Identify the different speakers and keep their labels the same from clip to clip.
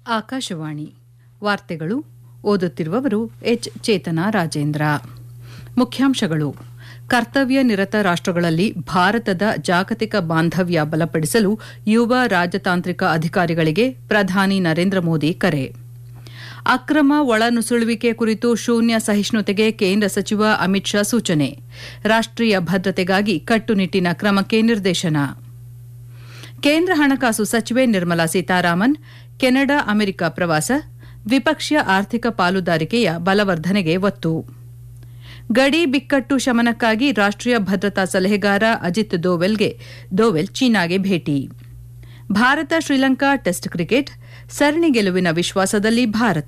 Speaker 1: ಆಕಾಶವಾಣಿ ವಾರ್ತೆಗಳು ಓದುತ್ತಿರುವವರು ಎಚ್ ಚೇತನ ರಾಜೇಂದ್ರ ಮುಖ್ಯಾಂಶಗಳು ಕರ್ತವ್ಯ ನಿರತ ರಾಷ್ಟಗಳಲ್ಲಿ ಭಾರತದ ಜಾಗತಿಕ ಬಾಂಧವ್ಯ ಬಲಪಡಿಸಲು ಯುವ ರಾಜತಾಂತ್ರಿಕ ಅಧಿಕಾರಿಗಳಿಗೆ ಪ್ರಧಾನಿ ನರೇಂದ್ರ ಮೋದಿ ಕರೆ ಅಕ್ರಮ ಒಳನುಸುಳುವಿಕೆ ಕುರಿತು ಶೂನ್ಯ ಸಹಿಷ್ಣುತೆಗೆ ಕೇಂದ್ರ ಸಚಿವ ಅಮಿತ್ ಶಾ ಸೂಚನೆ ರಾಷ್ಟೀಯ ಭದ್ರತೆಗಾಗಿ ಕಟ್ಟುನಿಟ್ಟಿನ ಕ್ರಮಕ್ಕೆ ನಿರ್ದೇಶನ ಕೇಂದ್ರ ಹಣಕಾಸು ಸಚಿವೆ ನಿರ್ಮಲಾ ಸೀತಾರಾಮನ್ ಕೆನಡಾ ಅಮೆರಿಕ ಪ್ರವಾಸ ದ್ವಿಪಕ್ಷೀಯ ಆರ್ಥಿಕ ಪಾಲುದಾರಿಕೆಯ ಬಲವರ್ಧನೆಗೆ ಒತ್ತು ಗಡಿ ಬಿಕ್ಕಟ್ಟು ಶಮನಕ್ಕಾಗಿ ರಾಷ್ಟೀಯ ಭದ್ರತಾ ಸಲಹೆಗಾರ ಅಜಿತ್ ದೋವೆಲ್ಗೆ ದೋವೆಲ್ ಚೀನಾಗೆ ಭೇಟಿ ಭಾರತ ಶ್ರೀಲಂಕಾ ಟೆಸ್ಟ್ ಕ್ರಿಕೆಟ್ ಸರಣಿ ಗೆಲುವಿನ ವಿಶ್ವಾಸದಲ್ಲಿ ಭಾರತ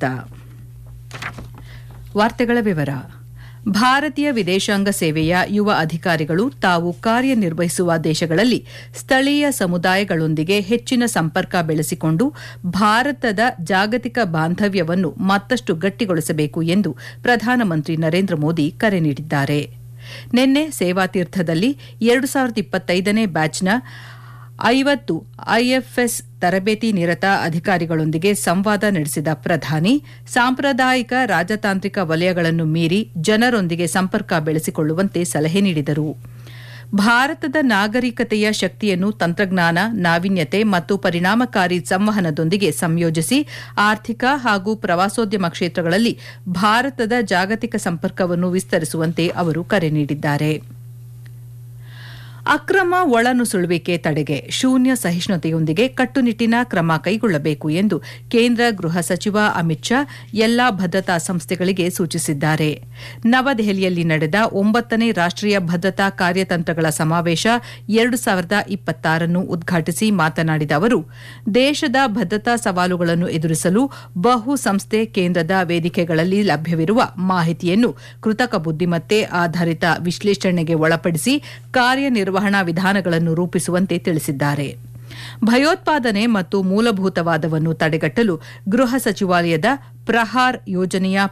Speaker 1: ವಾರ್ತೆಗಳ ವಿವರ ಭಾರತೀಯ ವಿದೇಶಾಂಗ ಸೇವೆಯ ಯುವ ಅಧಿಕಾರಿಗಳು ತಾವು ಕಾರ್ಯನಿರ್ವಹಿಸುವ ದೇಶಗಳಲ್ಲಿ ಸ್ಥಳೀಯ ಸಮುದಾಯಗಳೊಂದಿಗೆ ಹೆಚ್ಚಿನ ಸಂಪರ್ಕ ಬೆಳೆಸಿಕೊಂಡು ಭಾರತದ ಜಾಗತಿಕ ಬಾಂಧವ್ಯವನ್ನು ಮತ್ತಷ್ಟು ಗಟ್ಟಿಗೊಳಿಸಬೇಕು ಎಂದು ಪ್ರಧಾನಮಂತ್ರಿ ನರೇಂದ್ರ ಮೋದಿ ಕರೆ ನೀಡಿದ್ದಾರೆ ನಿನ್ನೆ ಸೇವಾತೀರ್ಥದಲ್ಲಿ ಎರಡು ಸಾವಿರದ ಇಪ್ಪತ್ತೈದನೇ ಬ್ಯಾಚ್ನ ಐವತ್ತು ಐಎಫ್ಎಸ್ ತರಬೇತಿ ನಿರತ ಅಧಿಕಾರಿಗಳೊಂದಿಗೆ ಸಂವಾದ ನಡೆಸಿದ ಪ್ರಧಾನಿ ಸಾಂಪ್ರದಾಯಿಕ ರಾಜತಾಂತ್ರಿಕ ವಲಯಗಳನ್ನು ಮೀರಿ ಜನರೊಂದಿಗೆ ಸಂಪರ್ಕ ಬೆಳೆಸಿಕೊಳ್ಳುವಂತೆ ಸಲಹೆ ನೀಡಿದರು ಭಾರತದ ನಾಗರಿಕತೆಯ ಶಕ್ತಿಯನ್ನು ತಂತ್ರಜ್ಞಾನ ನಾವೀನ್ಯತೆ ಮತ್ತು ಪರಿಣಾಮಕಾರಿ ಸಂವಹನದೊಂದಿಗೆ ಸಂಯೋಜಿಸಿ ಆರ್ಥಿಕ ಹಾಗೂ ಪ್ರವಾಸೋದ್ಯಮ ಕ್ಷೇತ್ರಗಳಲ್ಲಿ ಭಾರತದ ಜಾಗತಿಕ ಸಂಪರ್ಕವನ್ನು ವಿಸ್ತರಿಸುವಂತೆ ಅವರು ಕರೆ ನೀಡಿದ್ದಾರೆ ಅಕ್ರಮ ಒಳನುಸುಳುವಿಕೆ ತಡೆಗೆ ಶೂನ್ಯ ಸಹಿಷ್ಣುತೆಯೊಂದಿಗೆ ಕಟ್ಟುನಿಟ್ಟಿನ ಕ್ರಮ ಕೈಗೊಳ್ಳಬೇಕು ಎಂದು ಕೇಂದ್ರ ಗೃಹ ಸಚಿವ ಅಮಿತ್ ಶಾ ಎಲ್ಲಾ ಭದ್ರತಾ ಸಂಸ್ಥೆಗಳಿಗೆ ಸೂಚಿಸಿದ್ದಾರೆ ನವದೆಹಲಿಯಲ್ಲಿ ನಡೆದ ಒಂಬತ್ತನೇ ರಾಷ್ಟೀಯ ಭದ್ರತಾ ಕಾರ್ಯತಂತ್ರಗಳ ಸಮಾವೇಶ ಎರಡು ಸಾವಿರದ ಇಪ್ಪತ್ತಾರನ್ನು ಉದ್ಘಾಟಿಸಿ ಮಾತನಾಡಿದ ಅವರು ದೇಶದ ಭದ್ರತಾ ಸವಾಲುಗಳನ್ನು ಎದುರಿಸಲು ಬಹು ಸಂಸ್ಥೆ ಕೇಂದ್ರದ ವೇದಿಕೆಗಳಲ್ಲಿ ಲಭ್ಯವಿರುವ ಮಾಹಿತಿಯನ್ನು ಕೃತಕ ಬುದ್ದಿಮತ್ತೆ ಆಧಾರಿತ ವಿಶ್ಲೇಷಣೆಗೆ ಒಳಪಡಿಸಿ ಕಾರ್ಯನಿರ್ವಹಣಾ ವಿಧಾನಗಳನ್ನು ರೂಪಿಸುವಂತೆ ತಿಳಿಸಿದ್ದಾರೆ ಭಯೋತ್ಪಾದನೆ ಮತ್ತು ಮೂಲಭೂತವಾದವನ್ನು ತಡೆಗಟ್ಟಲು ಗೃಹ ಸಚಿವಾಲಯದ ಪ್ರಹಾರ್ ಯೋಜನೆಯ